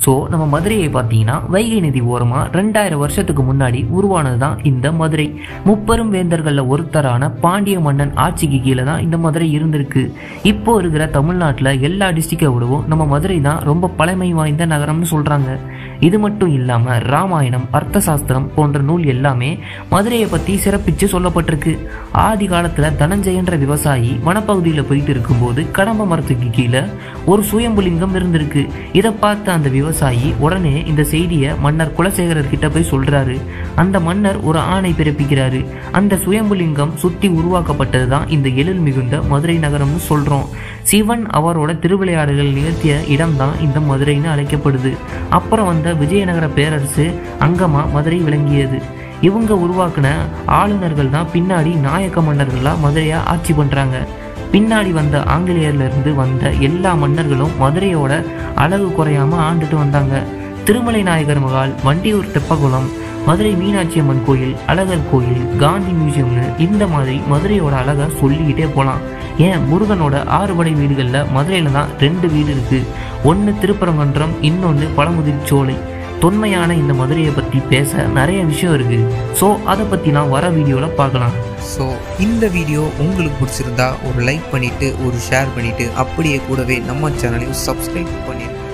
so நம்ம மதுரையை பார்த்தீங்கன்னா வைகை நதி ஓரமாக ரெண்டாயிரம் வருஷத்துக்கு முன்னாடி உருவானது தான் இந்த மதுரை முப்பெரும் வேந்தர்களில் ஒருத்தரான பாண்டிய மன்னன் ஆட்சிக்கு கீழே தான் இந்த மதுரை இருந்திருக்கு இப்போ இருக்கிற தமிழ்நாட்டில் எல்லா டிஸ்ட்ரிக்டை விடவும் நம்ம மதுரை தான் ரொம்ப பழமை வாய்ந்த நகரம்னு சொல்கிறாங்க இது மட்டும் இல்லாமல் ராமாயணம் அர்த்தசாஸ்திரம் போன்ற நூல் எல்லாமே மதுரையை பற்றி சிறப்பித்து சொல்லப்பட்டிருக்கு ஆதி காலத்தில் தனஞ்சயன்ற விவசாயி வனப்பகுதியில் போயிட்டு இருக்கும்போது கடம்ப மரத்துக்கு கீழே ஒரு சுயம்புலிங்கம் இருந்திருக்கு இதை பார்த்த அந்த விவசாயி உடனே இந்த செய்தியை மன்னர் குலசேகரர் கிட்ட போய் சொல்றாரு அந்த மன்னர் ஒரு ஆணை பிறப்பிக்கிறாரு அந்த சுயம்புலிங்கம் சுத்தி உருவாக்கப்பட்டது தான் இந்த எழில் மிகுந்த மதுரை நகரம்னு சொல்றோம் சிவன் அவரோட திருவிளையாடுகள் நிகழ்த்திய இடம்தான் இந்த மதுரைன்னு அழைக்கப்படுது அப்புறம் வந்த விஜயநகர பேரரசு அங்கமா மதுரை விளங்கியது இவங்க உருவாக்குன ஆளுநர்கள் தான் பின்னாடி நாயக்க மன்னர்களா மதுரையா ஆட்சி பண்றாங்க பின்னாடி வந்த ஆங்கிலேயர்ல இருந்து வந்த எல்லா மன்னர்களும் மதுரையோட அழகு குறையாம ஆண்டுட்டு வந்தாங்க திருமலை நாயகர் மகால் வண்டியூர் தெப்பகுளம் மதுரை மீனாட்சி அம்மன் கோயில் அழகர் கோயில் காந்தி மியூசியம்னு இந்த மாதிரி மதுரையோட அழகை சொல்லிக்கிட்டே போகலாம் ஏன் முருகனோட ஆறுபடை வீடுகளில் மதுரையில் தான் ரெண்டு வீடு இருக்கு ஒன்று திருப்பரங்குன்றம் இன்னொன்று பழமுதிர்ச்சோலை தொன்மையான இந்த மதுரையை பற்றி பேச நிறைய விஷயம் இருக்கு ஸோ அதை பற்றி நான் வர வீடியோவில் பார்க்கலாம் ஸோ இந்த வீடியோ உங்களுக்கு பிடிச்சிருந்தா ஒரு லைக் பண்ணிவிட்டு ஒரு ஷேர் பண்ணிவிட்டு அப்படியே கூடவே நம்ம சேனலையும் சப்ஸ்கிரைப் பண்ணிடுங்க